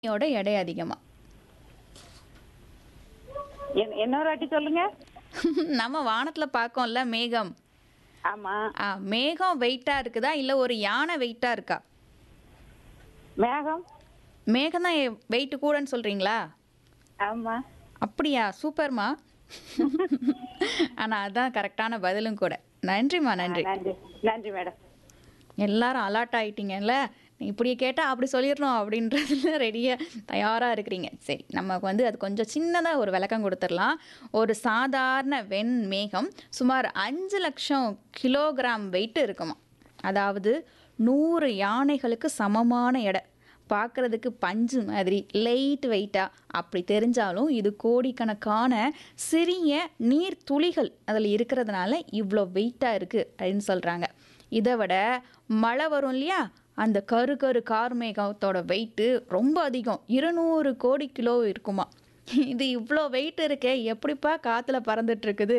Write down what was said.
யோட எடை அதிகமா என்- இன்னொரு வாட்டி சொல்லுங்க நம்ம வானத்துல பார்க்கோம்ல மேகம் ஆமா ஆ, மேகம் வெயிட்டா இருக்குதா இல்ல ஒரு யானை வெயிட்டா இருக்கா மேகம் மேகம் தான் வெயிட் கூடன்னு சொல்றீங்களா ஆமா அப்படியா சூப்பர்மா ஆனா அதான் கரெக்டான பதிலும் கூட நன்றிம்மா நன்றி நன்றி நன்றி மேடம் எல்லாரும் அலர்ட் ஆயிட்டீங்கல்ல இப்படி கேட்டால் அப்படி சொல்லிடணும் அப்படின்றதுல ரெடியாக தயாராக இருக்கிறீங்க சரி நமக்கு வந்து அது கொஞ்சம் சின்னதாக ஒரு விளக்கம் கொடுத்துடலாம் ஒரு சாதாரண வெண் மேகம் சுமார் அஞ்சு லட்சம் கிலோகிராம் வெயிட் இருக்குமா அதாவது நூறு யானைகளுக்கு சமமான எடை பார்க்குறதுக்கு பஞ்சு மாதிரி லைட் வெயிட்டாக அப்படி தெரிஞ்சாலும் இது கோடிக்கணக்கான சிறிய நீர் துளிகள் அதில் இருக்கிறதுனால இவ்வளோ வெயிட்டாக இருக்குது அப்படின்னு சொல்கிறாங்க இதை விட மழை வரும் இல்லையா அந்த கரு கரு கார்மேகத்தோட வெயிட்டு ரொம்ப அதிகம் இருநூறு கோடி கிலோ இருக்குமா இது இவ்வளோ வெயிட் இருக்கே எப்படிப்பா காற்றுல பறந்துட்டு இருக்குது